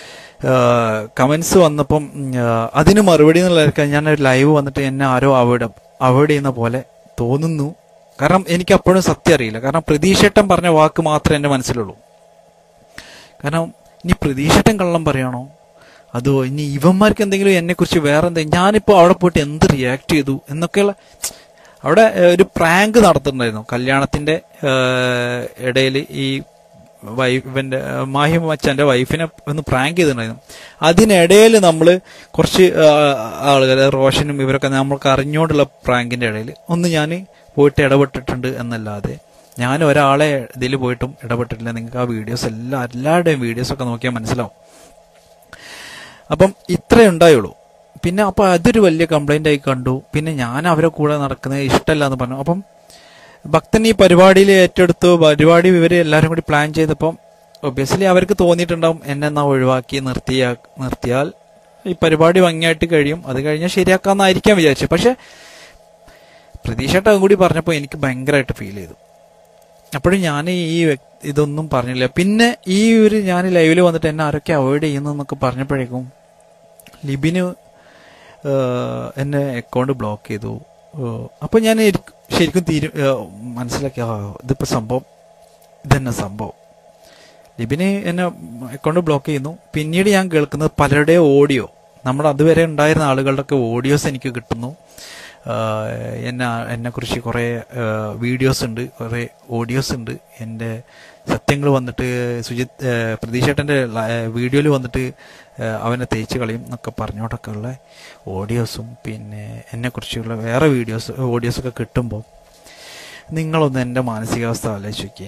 കമന്റ്സ് വന്നപ്പം ഉം, ആ, അതിന് മറുപടി എന്നുള്ള ഞാൻ ഒരു ലൈവ് വന്നിട്ട് എന്നെ ആരോ അവോയ്ഡ് അവോയ്ഡ് ചെയ്യുന്ന പോലെ തോന്നുന്നു കാരണം എനിക്ക് അപ്പോഴും സത്യം അറിയില്ല കാരണം പ്രതീക്ഷേട്ടൻ പറഞ്ഞ വാക്ക് മാത്രമേ എൻ്റെ മനസ്സിലുള്ളൂ കാരണം ഇനി പ്രതീക്ഷേട്ടൻ കള്ളം പറയണോ അതോ ഇനി ഇവന്മാർക്ക് എന്തെങ്കിലും എന്നെ കുറിച്ച് വേറെ എന്തെങ്കിലും ഞാനിപ്പോ അവിടെ പോയിട്ട് എന്ത് റിയാക്ട് ചെയ്തു എന്നൊക്കെയുള്ള അവിടെ ഏഹ്, ഒരു പ്രാങ്ക് നടത്തുന്നുണ്ടായിരുന്നു കല്യാണത്തിന്റെ ഇടയിൽ ഈ വൈഫിന്റെ മാഹി മച്ചാന്റെ വൈഫിനെ ഒന്ന് പ്രാങ്ക് ചെയ്തിട്ടുണ്ടായിരുന്നു അതിനിടയിൽ നമ്മൾ കുറച്ച് ആളുകൾ റോഷനും ഇവരൊക്കെ നമ്മൾക്ക് അറിഞ്ഞുകൊണ്ടുള്ള പ്രാങ്കിന്റെ ഇടയിൽ ഒന്ന് ഞാൻ പോയിട്ട് ഇടപെട്ടിട്ടുണ്ട് എന്നല്ലാതെ ഞാൻ ഒരാളെ ഇതിൽ പോയിട്ടും ഇടപെട്ടിട്ടില്ല നിങ്ങൾക്ക് ആ വീഡിയോസ് എല്ലാ എല്ലാവരുടെയും വീഡിയോസ് ഒക്കെ നോക്കിയാൽ മനസ്സിലാവും അപ്പം ഇത്രേ ഉണ്ടായുള്ളൂ പിന്നെ അപ്പൊ അതൊരു വലിയ കംപ്ലൈന്റ് ആയി കണ്ടു പിന്നെ ഞാൻ അവരെ കൂടെ നടക്കുന്നത് ഇഷ്ടമല്ല എന്ന് പറഞ്ഞു അപ്പം ഭക്തൻ ഈ പരിപാടിയിൽ ഏറ്റെടുത്തു പരിപാടി ഇവര് എല്ലാവരും കൂടി പ്ലാൻ ചെയ്തപ്പം ഒബ്വിയസ്ലി അവർക്ക് തോന്നിയിട്ടുണ്ടാവും എന്നെ എന്നാ ഒഴിവാക്കി നിർത്തിയാ നിർത്തിയാൽ ഈ പരിപാടി ഭംഗിയായിട്ട് കഴിയും അത് കഴിഞ്ഞാൽ ശരിയാക്കാന്നായിരിക്കാം വിചാരിച്ചത് പക്ഷെ പ്രതീക്ഷേട്ട അതും കൂടി പറഞ്ഞപ്പോൾ എനിക്ക് ഭയങ്കരമായിട്ട് ഫീൽ ചെയ്തു അപ്പോഴും ഞാൻ ഈ വ്യക്- ഇതൊന്നും പറഞ്ഞില്ല പിന്നെ ഈ ഒരു ഞാൻ ലൈവിൽ വന്നിട്ട് എന്നെ ആരൊക്കെ അവോയ്ഡ് ചെയ്യുന്നൊക്കെ പറഞ്ഞപ്പോഴേക്കും ലിബിന് ഏഹ്, എന്നെ അക്കൗണ്ട് ബ്ലോക്ക് ചെയ്തു ഏഹ്, അപ്പൊ ഞാൻ ഇരിക്ക- ശരിക്കും തീരു ഏഹ്, മനസ്സിലാക്കി ആ ഇതിപ്പോ സംഭവം ഇതന്നെ സംഭവം ലിബിന് എന്നെ അക്കൗണ്ട് ബ്ലോക്ക് ചെയ്യുന്നു പിന്നീട് ഞാൻ കേൾക്കുന്നത് പലരുടെ ഓഡിയോ നമ്മുടെ അതുവരെ ഉണ്ടായിരുന്ന ആളുകളുടെ ഒക്കെ ഓഡിയോസ് എനിക്ക് കിട്ടുന്നു ആഹ് എന്നെ എന്നെ കുറിച്ച് കുറേ വീഡിയോസ് ഉണ്ട് കുറേ ഓഡിയോസ് ഉണ്ട് എൻ്റെ സത്യങ്ങൾ വന്നിട്ട് സുജിത് ആഹ് പ്രതീക്ഷേട്ടൻ്റെ വീഡിയോയിൽ വന്നിട്ട് ആഹ് അവനെ തേച്ച് കളയും എന്നൊക്കെ പറഞ്ഞോട്ടൊക്കെ ഉള്ള ഓഡിയോസും പിന്നെ എന്നെക്കുറിച്ചുള്ള വേറെ വീഡിയോസ് ഓഡിയോസൊക്കെ കിട്ടുമ്പോൾ നിങ്ങളൊന്ന് എൻ്റെ മാനസികാവസ്ഥ ആലോചിച്ച് നോക്കിയേ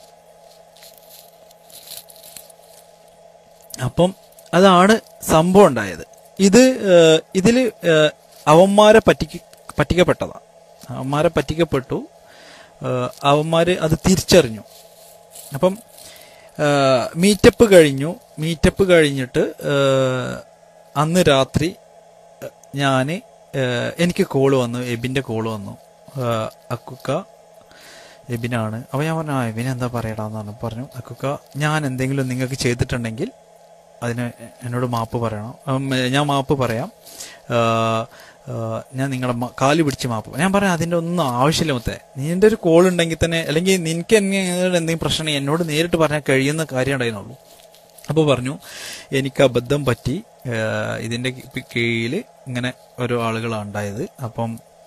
അപ്പം അതാണ് സംഭവം ഉണ്ടായത് ഇത് ഏഹ്, ഇതില് ഏഹ്, അവന്മാരെ പറ്റിക്ക പറ്റിക്കപ്പെട്ടതാ അവന്മാരെ പറ്റിക്കപ്പെട്ടു ഏഹ്, അവന്മാര് അത് തിരിച്ചറിഞ്ഞു അപ്പം മീറ്റപ്പ് കഴിഞ്ഞു മീറ്റപ്പ് കഴിഞ്ഞിട്ട് ഏഹ്, അന്ന് രാത്രി ഞാൻ എനിക്ക് കോള് വന്നു എബിന്റെ കോള് വന്നു ഏഹ്, അക്കുക്ക എബിനാണ് അപ്പൊ ഞാൻ പറഞ്ഞു ആ എബിൻ എന്താ പറയടാന്ന് പറഞ്ഞു അക്കുക്ക ഞാൻ എന്തെങ്കിലും നിങ്ങൾക്ക് ചെയ്തിട്ടുണ്ടെങ്കിൽ അതിന് എന്നോട് മാപ്പ് പറയണം ഉം, ഞാൻ മാപ്പ് പറയാം ആ, ആ, ഞാൻ നിങ്ങളെ മ- കാല് പിടിച്ച് മാപ്പ് ഞാൻ പറയാം അതിന്റെ ഒന്നും ആവശ്യമില്ല മുത്തേ നിന്റെ ഒരു കോൾ ഉണ്ടെങ്കിൽ തന്നെ അല്ലെങ്കിൽ നിനക്ക് എന്നെ എന്തെങ്കിലും പ്രശ്നം എന്നോട് നേരിട്ട് പറഞ്ഞാൽ കഴിയുന്ന കാര്യം ഉണ്ടായിരുന്നുള്ളൂ അപ്പോൾ പറഞ്ഞു എനിക്ക് അബദ്ധം പറ്റി ആ, ഇതിന്റെ കീഴിൽ ഇങ്ങനെ ഓരോ ആളുകളാണ് ഉണ്ടായത് അപ്പം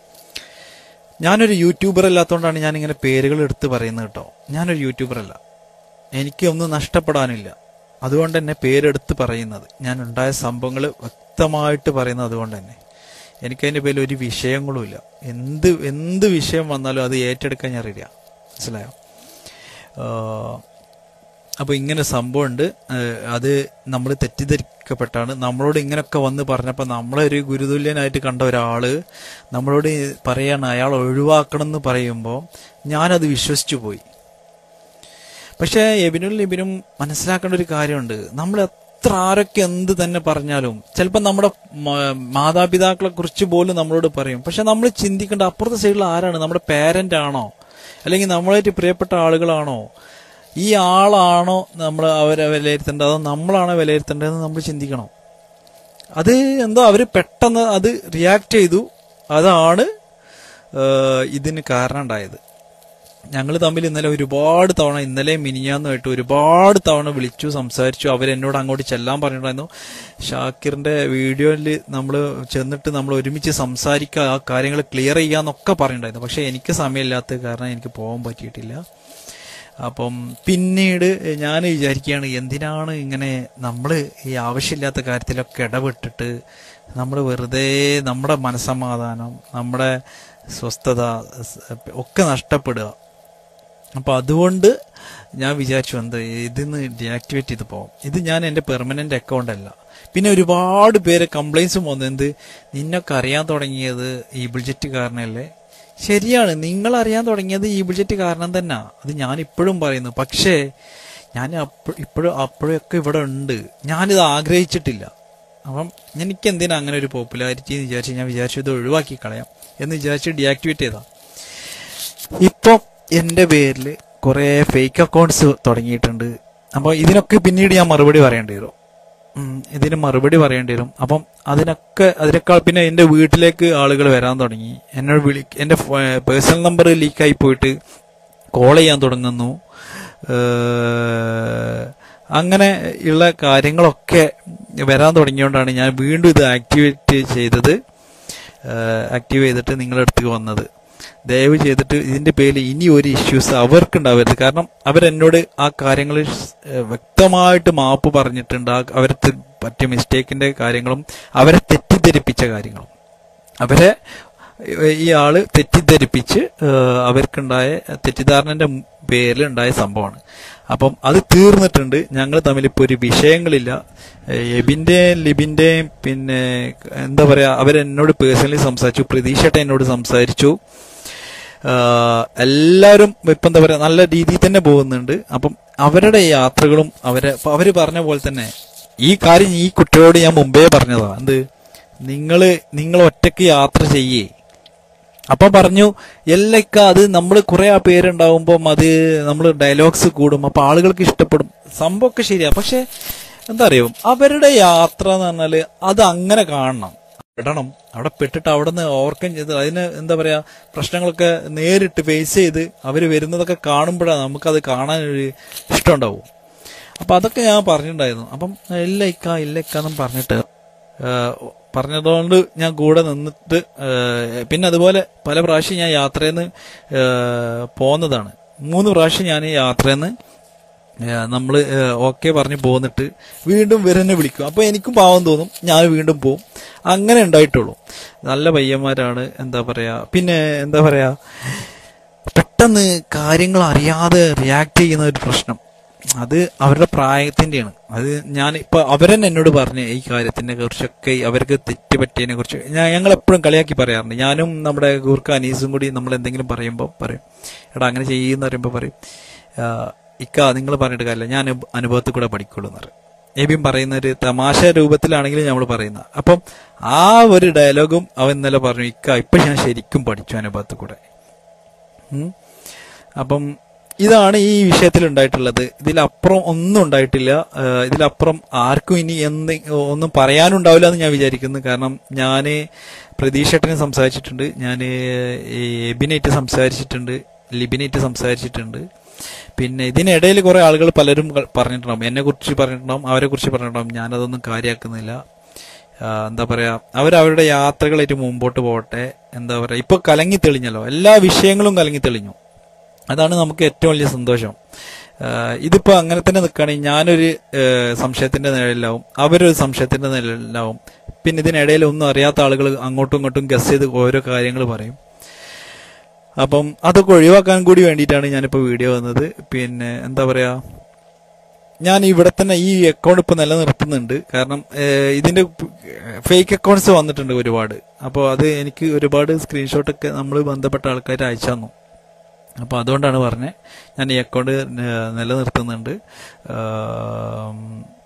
ഞാനൊരു യൂട്യൂബർ അല്ലാത്തതുകൊണ്ടാണ് ഞാൻ ഇങ്ങനെ പേരുകൾ എടുത്ത് പറയുന്നത് കേട്ടോ ഞാനൊരു യൂട്യൂബർ അല്ല എനിക്ക് ഒന്നും നഷ്ടപ്പെടാനില്ല അതുകൊണ്ട് തന്നെ പേരെടുത്ത് പറയുന്നത് ഞാൻ ഉണ്ടായ സംഭവങ്ങൾ വ്യക്തമായിട്ട് പറയുന്നത് അതുകൊണ്ട് തന്നെ എനിക്കതിന്റെ പേരിൽ ഒരു വിഷയങ്ങളുമില്ല എന്ത് എന്ത് വിഷയം വന്നാലും അത് ഏറ്റെടുക്കാൻ ഞാൻ അറിയില്ല മനസ്സിലായോ ആഹ് അപ്പൊ ഇങ്ങനെ സംഭവമുണ്ട് ഏഹ് അത് നമ്മൾ തെറ്റിദ്ധരിക്കപ്പെട്ടാണ് നമ്മളോട് ഇങ്ങനെയൊക്കെ വന്ന് പറഞ്ഞപ്പോ നമ്മളെ ഒരു ഗുരുതുല്യനായിട്ട് കണ്ട ഒരാള് നമ്മളോട് പറയാണ് അയാൾ ഒഴിവാക്കണം എന്ന് പറയുമ്പോൾ ഞാനത് വിശ്വസിച്ചു പോയി പക്ഷേ എബിനും ലിബിനും മനസ്സിലാക്കേണ്ട ഒരു കാര്യമുണ്ട് നമ്മൾ എത്ര ആരൊക്കെ എന്ത് തന്നെ പറഞ്ഞാലും ചിലപ്പോൾ നമ്മുടെ മ- മാതാപിതാക്കളെ കുറിച്ച് പോലും നമ്മളോട് പറയും പക്ഷെ നമ്മൾ ചിന്തിക്കേണ്ട അപ്പുറത്തെ സൈഡിൽ ആരാണ് നമ്മുടെ പേരന്റ് ആണോ അല്ലെങ്കിൽ നമ്മളായിട്ട് പ്രിയപ്പെട്ട ആളുകളാണോ ഈ ആളാണോ നമ്മൾ അവരെ വിലയിരുത്തേണ്ടത് അതോ നമ്മളാണോ വിലയിരുത്തേണ്ടതെന്ന് നമ്മൾ ചിന്തിക്കണം അത് എന്തോ അവര് പെട്ടെന്ന് അത് റിയാക്ട് ചെയ്തു അതാണ് ഏഹ്, ഇതിന് കാരണം ഉണ്ടായത് ഞങ്ങൾ തമ്മിൽ ഇന്നലെ ഒരുപാട് തവണ ഇന്നലെ മിനിഞ്ഞാന്നുമായിട്ട് ഒരുപാട് തവണ വിളിച്ചു സംസാരിച്ചു അവരെന്നോട് അങ്ങോട്ട് ചെല്ലാൻ പറഞ്ഞിട്ടുണ്ടായിരുന്നു ഷാക്കിറിന്റെ വീഡിയോയിൽ നമ്മൾ ചെന്നിട്ട് നമ്മൾ ഒരുമിച്ച് സംസാരിക്കുക ആ കാര്യങ്ങൾ ക്ലിയർ ചെയ്യാന്നൊക്കെ പറഞ്ഞിട്ടുണ്ടായിരുന്നു പക്ഷെ എനിക്ക് സമയമില്ലാത്ത കാരണം എനിക്ക് പോകാൻ പറ്റിയിട്ടില്ല അപ്പം പിന്നീട് ഞാൻ വിചാരിക്കുകയാണ് എന്തിനാണ് ഇങ്ങനെ നമ്മൾ ഈ ആവശ്യമില്ലാത്ത കാര്യത്തിലൊക്കെ ഇടപെട്ടിട്ട് നമ്മൾ വെറുതെ നമ്മുടെ മനസമാധാനം നമ്മുടെ സ്വസ്ഥത സ് ഒക്കെ നഷ്ടപ്പെടുക അപ്പൊ അതുകൊണ്ട് ഞാൻ വിചാരിച്ചു എന്ത് ഇതിന്ന് ഡീആക്ടിവേറ്റ് ചെയ്ത് പോകും ഇത് ഞാൻ എന്റെ പെർമനന്റ് അക്കൗണ്ട് അല്ല പിന്നെ ഒരുപാട് പേര് കംപ്ലൈൻസും വന്നു എന്ത് നിന്നൊക്കെ അറിയാൻ തുടങ്ങിയത് ഈ ബുൾജറ്റ് കാരണമല്ലേ ശരിയാണ് നിങ്ങൾ അറിയാൻ തുടങ്ങിയത് ഈ ബുൾജറ്റ് കാരണം തന്നെ അത് ഞാൻ ഇപ്പോഴും പറയുന്നു പക്ഷേ ഞാൻ ഇപ്പോഴും അപ്പോഴൊക്കെ ഇവിടെ ഉണ്ട് ഞാനിത് ആഗ്രഹിച്ചിട്ടില്ല അപ്പം എനിക്ക് എന്തിനാ അങ്ങനെ ഒരു പോപ്പുലാരിറ്റി എന്ന് വിചാരിച്ച് ഞാൻ വിചാരിച്ചു ഇത് ഒഴിവാക്കി കളയാം എന്ന് വിചാരിച്ച് ഡീആക്ടിവേറ്റ് ചെയ്താ ഇപ്പം എന്റെ പേരിൽ കുറെ ഫേക്ക് അക്കൗണ്ട്സ് തുടങ്ങിയിട്ടുണ്ട് അപ്പോൾ ഇതിനൊക്കെ പിന്നീട് ഞാൻ മറുപടി പറയേണ്ടി വരും ഉം, ഇതിന് മറുപടി പറയേണ്ടി വരും അപ്പം അതിനൊക്കെ അതിനേക്കാൾ പിന്നെ എന്റെ വീട്ടിലേക്ക് ആളുകൾ വരാൻ തുടങ്ങി എന്നോട് വിളി എന്റെ പേഴ്സണൽ നമ്പർ ലീക്കായി പോയിട്ട് കോൾ ചെയ്യാൻ തുടങ്ങുന്നു ഏഹ്, അങ്ങനെ ഉള്ള കാര്യങ്ങളൊക്കെ വരാൻ തുടങ്ങിയോണ്ടാണ് ഞാൻ വീണ്ടും ഇത് ആക്ടിവേറ്റ് ചെയ്തത് ആക്റ്റീവ് ചെയ്തിട്ട് നിങ്ങളുടെ അടുത്തേക്ക് വന്നത് ദയവ് ചെയ്തിട്ട് ഇതിന്റെ പേരിൽ ഇനി ഒരു ഇഷ്യൂസ് അവർക്ക് ഉണ്ടാവരുത് കാരണം അവരെന്നോട് ആ കാര്യങ്ങൾ വ്യക്തമായിട്ട് മാപ്പ് പറഞ്ഞിട്ടുണ്ട് ആ അവരെ തെ- പറ്റിയ മിസ്റ്റേക്കിന്റെ കാര്യങ്ങളും അവരെ തെറ്റിദ്ധരിപ്പിച്ച കാര്യങ്ങളും അവരെ ഏഹ്, ഈ ആള് തെറ്റിദ്ധരിപ്പിച്ച് ഏഹ്, അവർക്കുണ്ടായ തെറ്റിദ്ധാരണന്റെ പേരിൽ ഉണ്ടായ സംഭവമാണ് അപ്പം അത് തീർന്നിട്ടുണ്ട് ഞങ്ങൾ തമ്മിൽ ഇപ്പോൾ ഒരു വിഷയങ്ങളില്ല ഏഹ്, എബിന്റെയും ലിബിന്റെയും പിന്നെ എന്താ പറയാ അവരെന്നോട് പേഴ്സണലി സംസാരിച്ചു പ്രതീക്ഷട്ടെ എന്നോട് സംസാരിച്ചു ആഹ് എല്ലാവരും ഇപ്പം എന്താ പറയാ നല്ല രീതിയിൽ തന്നെ പോകുന്നുണ്ട് അപ്പം അവരുടെ യാത്രകളും അവരെ ഇപ്പൊ അവര് പറഞ്ഞ പോലെ തന്നെ ഈ കാര്യം ഈ കുട്ടിയോട് ഞാൻ മുമ്പേ പറഞ്ഞതാ എന്ത് നിങ്ങള് നിങ്ങൾ ഒറ്റയ്ക്ക് യാത്ര ചെയ്യേ അപ്പൊ പറഞ്ഞു എല്ലക്ക അത് നമ്മൾ കുറെ ആ പേരുണ്ടാവുമ്പം അത് നമ്മൾ ഡയലോഗ്സ് കൂടും അപ്പൊ ആളുകൾക്ക് ഇഷ്ടപ്പെടും സംഭവമൊക്കെ ശരിയാ പക്ഷെ എന്താ അറിയോ അവരുടെ യാത്ര എന്ന് പറഞ്ഞാല് അത് അങ്ങനെ കാണണം പെടണം അവിടെ പെട്ടിട്ട് അവിടെ നിന്ന് ഓവർകം ചെയ്ത് അതിന് എന്താ പറയാ പ്രശ്നങ്ങളൊക്കെ നേരിട്ട് ഫേസ് ചെയ്ത് അവര് വരുന്നതൊക്കെ കാണുമ്പോഴാണ് നമുക്കത് കാണാൻ ഒരു ഇഷ്ടം ഉണ്ടാവും അപ്പൊ അതൊക്കെ ഞാൻ പറഞ്ഞിട്ടുണ്ടായിരുന്നു അപ്പം ഇല്ല ഇക്ക ഇല്ല ഇക്ക എന്നും പറഞ്ഞിട്ട് ഏഹ്, പറഞ്ഞതുകൊണ്ട് ഞാൻ കൂടെ നിന്നിട്ട് ഏഹ്, പിന്നെ അതുപോലെ പല പ്രാവശ്യം ഞാൻ യാത്രയിൽ നിന്ന് പോകുന്നതാണ് മൂന്ന് പ്രാവശ്യം ഞാൻ യാത്രയിൽ നിന്ന് നമ്മൾ ഓക്കെ പറഞ്ഞ് പോന്നിട്ട് വീണ്ടും ഇവരെന്നെ വിളിക്കും അപ്പൊ എനിക്കും പാവം തോന്നും ഞാൻ വീണ്ടും പോവും അങ്ങനെ ഉണ്ടായിട്ടുള്ളൂ നല്ല പയ്യന്മാരാണ് എന്താ പറയാ പിന്നെ എന്താ പറയാ പെട്ടെന്ന് കാര്യങ്ങൾ അറിയാതെ റിയാക്ട് ചെയ്യുന്ന ഒരു പ്രശ്നം അത് അവരുടെ പ്രായത്തിന്റെയാണ് അത് ഞാൻ ഇപ്പൊ അവരെന്നെ എന്നോട് പറഞ്ഞ ഈ കാര്യത്തിനെ കുറിച്ചൊക്കെ അവർക്ക് തെറ്റുപറ്റിയതിനെ കുറിച്ച് ഞാൻ ഞങ്ങൾ എപ്പോഴും കളിയാക്കി പറയാറുണ്ട് ഞാനും നമ്മുടെ ഗൂർഖ അനീസും കൂടി നമ്മൾ എന്തെങ്കിലും പറയുമ്പോൾ പറയും എടാ അങ്ങനെ ചെയ്യുന്ന പറയുമ്പോൾ പറയും "ആ, ഇക്ക നിങ്ങൾ പറഞ്ഞിട്ട് കാര്യമില്ല ഞാൻ അനുഭ- അനുഭവത്തിൽ കൂടെ പഠിക്കുള്ളൂ എന്ന് പറയും എബിയും പറയുന്ന ഒരു തമാശ രൂപത്തിലാണെങ്കിലും നമ്മൾ പറയുന്ന അപ്പം ആ ഒരു ഡയലോഗും അവൻ ഇന്നലെ പറഞ്ഞു ഇക്ക ഇപ്പൊ ഞാൻ ശരിക്കും പഠിച്ചു അനുഭവത്തിൽ കൂടെ ഉം. അപ്പം ഇതാണ് ഈ വിഷയത്തിൽ ഉണ്ടായിട്ടുള്ളത് ഇതിലപ്പുറം ഒന്നും ഉണ്ടായിട്ടില്ല ഏഹ് ഇതിലപ്പുറം ആർക്കും ഇനി എന്ത് ഒന്നും പറയാനുണ്ടാവില്ല എന്ന് ഞാൻ വിചാരിക്കുന്നു കാരണം ഞാൻ പ്രതീക്ഷേട്ടനെ സംസാരിച്ചിട്ടുണ്ട് ഞാൻ എബിനായിട്ട് സംസാരിച്ചിട്ടുണ്ട് ലിബിനായിട്ട് സംസാരിച്ചിട്ടുണ്ട് പിന്നെ ഇതിനിടയിൽ കുറെ ആളുകൾ പലരും ക- പറഞ്ഞിട്ടുണ്ടാവും എന്നെ കുറിച്ച് പറഞ്ഞിട്ടുണ്ടാവും അവരെ കുറിച്ച് പറഞ്ഞിട്ടുണ്ടാവും ഞാനതൊന്നും കാര്യമാക്കുന്നില്ല ആ, എന്താ പറയാ അവരവരുടെ യാത്രകളായിട്ട് മുമ്പോട്ട് പോകട്ടെ എന്താ പറയാ ഇപ്പൊ കലങ്ങി തെളിഞ്ഞല്ലോ എല്ലാ വിഷയങ്ങളും കലങ്ങി തെളിഞ്ഞു അതാണ് നമുക്ക് ഏറ്റവും വലിയ സന്തോഷം ആ, ഇതിപ്പോ അങ്ങനെ തന്നെ നിൽക്കുകയാണെങ്കിൽ ഞാനൊരു ഏ, സംശയത്തിന്റെ നിഴലിലാവും അവരൊരു സംശയത്തിന്റെ നിഴലിലാവും പിന്നെ ഇതിനിടയിൽ ഒന്നും അറിയാത്ത ആളുകൾ അങ്ങോട്ടും ഇങ്ങോട്ടും ഗസ് ചെയ്ത് ഓരോ കാര്യങ്ങൾ പറയും അപ്പം അതൊക്കെ ഒഴിവാക്കാൻ കൂടി വേണ്ടിയിട്ടാണ് ഞാനിപ്പോ വീഡിയോ വന്നത് പിന്നെ എന്താ പറയാ ഞാൻ ഇവിടെ തന്നെ ഈ അക്കൗണ്ട് ഇപ്പൊ നിലനിർത്തുന്നുണ്ട് കാരണം ഏഹ്, ഇതിന്റെ ഫേക്ക് അക്കൗണ്ട്സ് വന്നിട്ടുണ്ട് ഒരുപാട് അപ്പോൾ അത് എനിക്ക് ഒരുപാട് സ്ക്രീൻഷോട്ട് ഒക്കെ നമ്മൾ ബന്ധപ്പെട്ട ആൾക്കാർ അയച്ചു തന്നു അപ്പോൾ അതുകൊണ്ടാണ് പറഞ്ഞത് ഞാൻ ഈ അക്കൗണ്ട് നിലനിർത്തുന്നുണ്ട് ആം,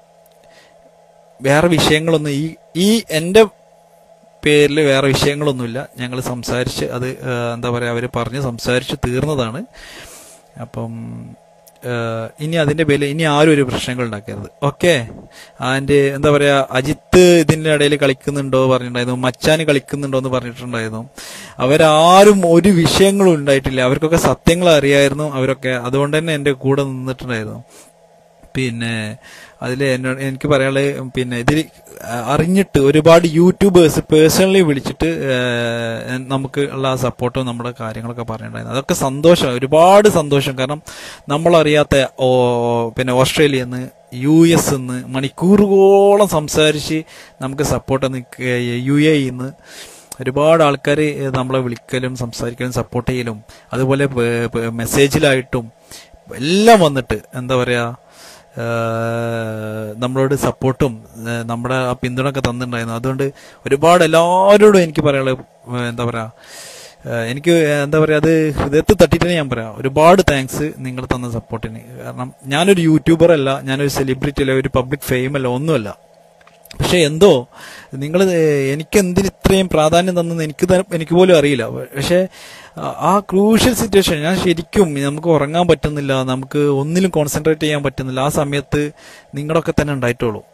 വേറെ വിഷയങ്ങളൊന്നും ഈ ഈ എൻ്റെ പേരിൽ വേറെ വിഷയങ്ങളൊന്നുമില്ല ഞങ്ങൾ സംസാരിച്ച് അത് ആ, എന്താ പറയുക അവർ പറഞ്ഞ് സംസാരിച്ച് തീർന്നതാണ് അപ്പം ആ, ഇനി അതിന്റെ പേരിൽ ഇനി ആരും ഒരു പ്രശ്നങ്ങൾ ഉണ്ടാക്കരുത് ഓക്കെ അതിന്റെ എന്താ പറയാ അജിത്ത് ഇതിന്റെ ഇടയിൽ കളിക്കുന്നുണ്ടോ പറഞ്ഞിട്ടുണ്ടായിരുന്നു മച്ചാന് കളിക്കുന്നുണ്ടോ എന്ന് പറഞ്ഞിട്ടുണ്ടായിരുന്നു അവരാരും ഒരു വിഷയങ്ങളും ഉണ്ടായിട്ടില്ല അവർക്കൊക്കെ സത്യങ്ങൾ അറിയായിരുന്നു അവരൊക്കെ അതുകൊണ്ട് തന്നെ എന്റെ കൂടെ നിന്നിട്ടുണ്ടായിരുന്നു പിന്നെ അതിൽ എന്നോട് എനിക്ക് പറയാനുള്ളത് പിന്നെ ഇതിൽ അറിഞ്ഞിട്ട് ഒരുപാട് യൂട്യൂബേഴ്സ് പേഴ്സണലി വിളിച്ചിട്ട് ഏഹ്, നമുക്ക് ഉള്ള ആ സപ്പോർട്ടും നമ്മുടെ കാര്യങ്ങളൊക്കെ പറഞ്ഞിട്ടുണ്ടായിരുന്നു അതൊക്കെ സന്തോഷം ഒരുപാട് സന്തോഷം കാരണം നമ്മളറിയാത്ത ഓ പിന്നെ ഓസ്ട്രേലിയ നിന്ന് യു എസ് നിന്ന് മണിക്കൂറുകളോളം സംസാരിച്ച് നമുക്ക് സപ്പോർട്ട് യു എ നിന്ന് ഒരുപാട് ആൾക്കാർ നമ്മളെ വിളിക്കലും സംസാരിക്കലും സപ്പോർട്ട് ചെയ്യലും അതുപോലെ പേ- പേ- മെസ്സേജിലായിട്ടും എല്ലാം വന്നിട്ട് എന്താ പറയാ ഏഹ് നമ്മളോട് സപ്പോർട്ടും ഏഹ് നമ്മുടെ ആ പിന്തുണയൊക്കെ തന്നിട്ടുണ്ടായിരുന്നു അതുകൊണ്ട് ഒരുപാട് എല്ലാവരോടും എനിക്ക് പറയാനുള്ളത് ഏഹ് എന്താ പറയാ ഏഹ് എനിക്ക് എന്താ പറയാ അത് ഹൃദയത്തിൽ തട്ടിയിട്ട് ഞാൻ പറയാം ഒരുപാട് താങ്ക്സ് നിങ്ങൾ തന്ന സപ്പോർട്ടിന് കാരണം ഞാനൊരു യൂട്യൂബർ അല്ല ഞാനൊരു സെലിബ്രിറ്റി അല്ല ഒരു പബ്ലിക് ഫെയിം അല്ല ഒന്നുമല്ല പക്ഷെ എന്തോ നിങ്ങൾ എനിക്ക് എന്തിന് ഇത്രയും പ്രാധാന്യം തന്നെന്ന് എനിക്ക് ത- എനിക്ക് പോലും അറിയില്ല പക്ഷെ ആ- ആ ക്രൂഷ്യൽ സിറ്റുവേഷൻ ഞാൻ ശരിക്കും നമുക്ക് ഉറങ്ങാൻ പറ്റുന്നില്ല നമുക്ക് ഒന്നിലും കോൺസെൻട്രേറ്റ് ചെയ്യാൻ പറ്റുന്നില്ല ആ സമയത്ത് നിങ്ങളൊക്കെ തന്നെ ഉണ്ടായിട്ടുള്ളൂ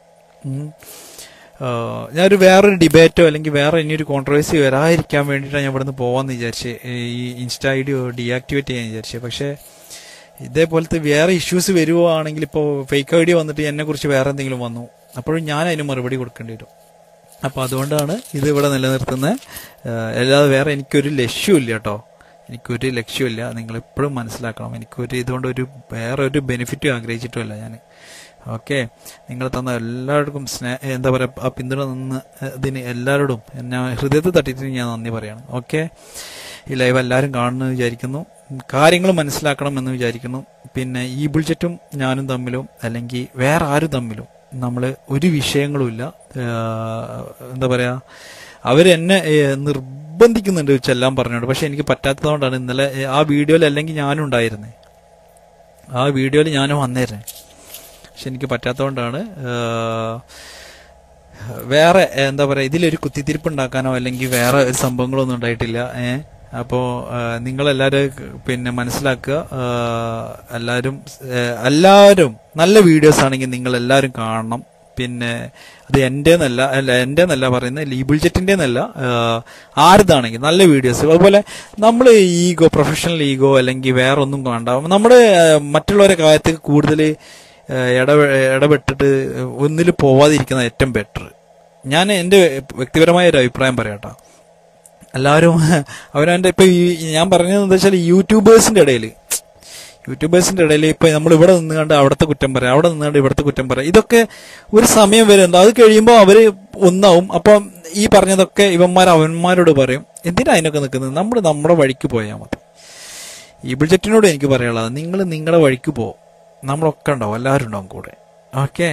ഉം. ആ, ഞാനൊരു വേറൊരു ഡിബേറ്റോ അല്ലെങ്കിൽ വേറെ ഇനിയൊരു കോൺട്രവേഴ്സി വരാതിരിക്കാൻ വേണ്ടിയിട്ടാണ് ഞാൻ ഇവിടുന്ന് പോവാന്ന് വിചാരിച്ച് ഈ ഇൻസ്റ്റാ ഐ ഡി ഡീആക്ടിവേറ്റ് ചെയ്യാൻ വിചാരിച്ചു പക്ഷേ ഇതേപോലത്തെ വേറെ ഇഷ്യൂസ് വരുവാണെങ്കിൽ ഇപ്പോൾ ഫേക്ക് ഐ ഡി വന്നിട്ട് എന്നെ കുറിച്ച് വേറെ എന്തെങ്കിലും വന്നു അപ്പോഴും ഞാൻ അതിന് മറുപടി കൊടുക്കേണ്ടി വരും അപ്പോൾ അതുകൊണ്ടാണ് ഇത് ഇവിടെ നിലനിർത്തുന്നത് അല്ലാതെ വേറെ എനിക്കൊരു ലക്ഷ്യമില്ല കേട്ടോ എനിക്കൊരു ലക്ഷ്യമില്ല നിങ്ങൾ എപ്പോഴും മനസ്സിലാക്കണം എനിക്കൊരു ഇതുകൊണ്ട് ഒരു വേറെ ഒരു ബെനിഫിറ്റും ആഗ്രഹിച്ചിട്ടുമല്ല ഞാൻ ഓക്കെ നിങ്ങൾ തന്ന എല്ലാവർക്കും സ്നേഹ എന്താ പറയുക ആ പിന്തുണ നിന്ന് ഇതിന് എല്ലാവരോടും എന്നെ ഹൃദയത്തിൽ തട്ടിയിട്ട് ഞാൻ നന്ദി പറയാണ് ഓക്കെ ഈ ലൈവ് എല്ലാവരും കാണുന്നു വിചാരിക്കുന്നു കാര്യങ്ങൾ മനസ്സിലാക്കണം എന്ന് വിചാരിക്കുന്നു പിന്നെ ഈ ബുൾജറ്റും ഞാനും തമ്മിലും അല്ലെങ്കിൽ വേറെ ആരും തമ്മിലും നമ്മൾ ഒരു വിഷയങ്ങളുമില്ല ഏഹ് എന്താ പറയാ അവരെന്നെ ഏഹ് നിർബന്ധിക്കുന്നുണ്ട് ചെല്ലാൻ പറഞ്ഞോണ്ട് പക്ഷെ എനിക്ക് പറ്റാത്തതുകൊണ്ടാണ് ഇന്നലെ ഏഹ് ആ വീഡിയോയിൽ അല്ലെങ്കിൽ ഞാനും ഉണ്ടായിരുന്നേ ആ വീഡിയോയിൽ ഞാനും വന്നേരുന്നേ പക്ഷെ എനിക്ക് പറ്റാത്തതുകൊണ്ടാണ് ഏഹ് വേറെ എന്താ പറയാ ഇതിലൊരു കുത്തിത്തിരിപ്പ് ഉണ്ടാക്കാനോ അല്ലെങ്കിൽ വേറെ ഒരു സംഭവങ്ങളൊന്നും ഉണ്ടായിട്ടില്ല ഏ അപ്പോ നിങ്ങളെല്ലാരും പിന്നെ മനസ്സിലാക്കുക ആ, എല്ലാവരും ഏ, എല്ലാവരും നല്ല വീഡിയോസ് ആണെങ്കിൽ നിങ്ങൾ എല്ലാവരും കാണണം പിന്നെ അത് എന്റേന്നല്ല അല്ല എന്റേന്നല്ല പറയുന്നത് ലീബിൾ ജെറ്റിന്റേന്നല്ല ആരുതാണെങ്കിൽ നല്ല വീഡിയോസ് അതുപോലെ നമ്മൾ ഈഗോ പ്രൊഫഷണൽ ഈഗോ അല്ലെങ്കിൽ വേറെ ഒന്നും വേണ്ട നമ്മുടെ മറ്റുള്ളവരെ കാര്യത്തിൽ കൂടുതൽ ഇടപെ ഇടപെട്ടിട്ട് ഒന്നിൽ പോവാതിരിക്കുന്ന ഏറ്റവും ബെറ്റർ ഞാൻ എൻ്റെ വ്യക്തിപരമായ ഒരു അഭിപ്രായം പറയാട്ടോ എല്ലാവരും അവരവൻ്റെ ഇപ്പൊ ഈ ഞാൻ പറഞ്ഞത് എന്താ വെച്ചാൽ യൂട്യൂബേഴ്സിന്റെ ഇടയിൽ യൂട്യൂബേഴ്സിന്റെ ഇടയിൽ ഇപ്പൊ നമ്മൾ ഇവിടെ നിന്ന് കണ്ട് അവിടുത്തെ കുറ്റം പറയാം അവിടെ നിന്ന് കണ്ട് ഇവിടുത്തെ കുറ്റം പറയാം ഇതൊക്കെ ഒരു സമയം വരുന്നുണ്ട് അത് കഴിയുമ്പോൾ അവര് ഒന്നാവും അപ്പം ഈ പറഞ്ഞതൊക്കെ ഇവന്മാർ അവന്മാരോട് പറയും എന്തിനാ അതിനൊക്കെ നിൽക്കുന്നത് നമ്മൾ നമ്മുടെ വഴിക്ക് പോയാൽ മതി ഈ ബഡ്ജറ്റിനോട് എനിക്ക് പറയാനുള്ളത് നിങ്ങൾ നിങ്ങളുടെ വഴിക്ക് പോകും നമ്മളൊക്കെ ഉണ്ടാവും എല്ലാവരും ഉണ്ടാവും കൂടെ ഓക്കെ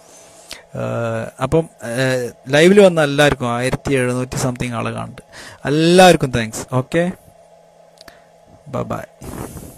അപ്പം ലൈവിൽ വന്ന എല്ലാവർക്കും ആയിരത്തി എഴുന്നൂറ്റി സംതിങ് ആള് കാണുന്നുണ്ട് എല്ലാവർക്കും താങ്ക്സ് ഓക്കെ ബൈ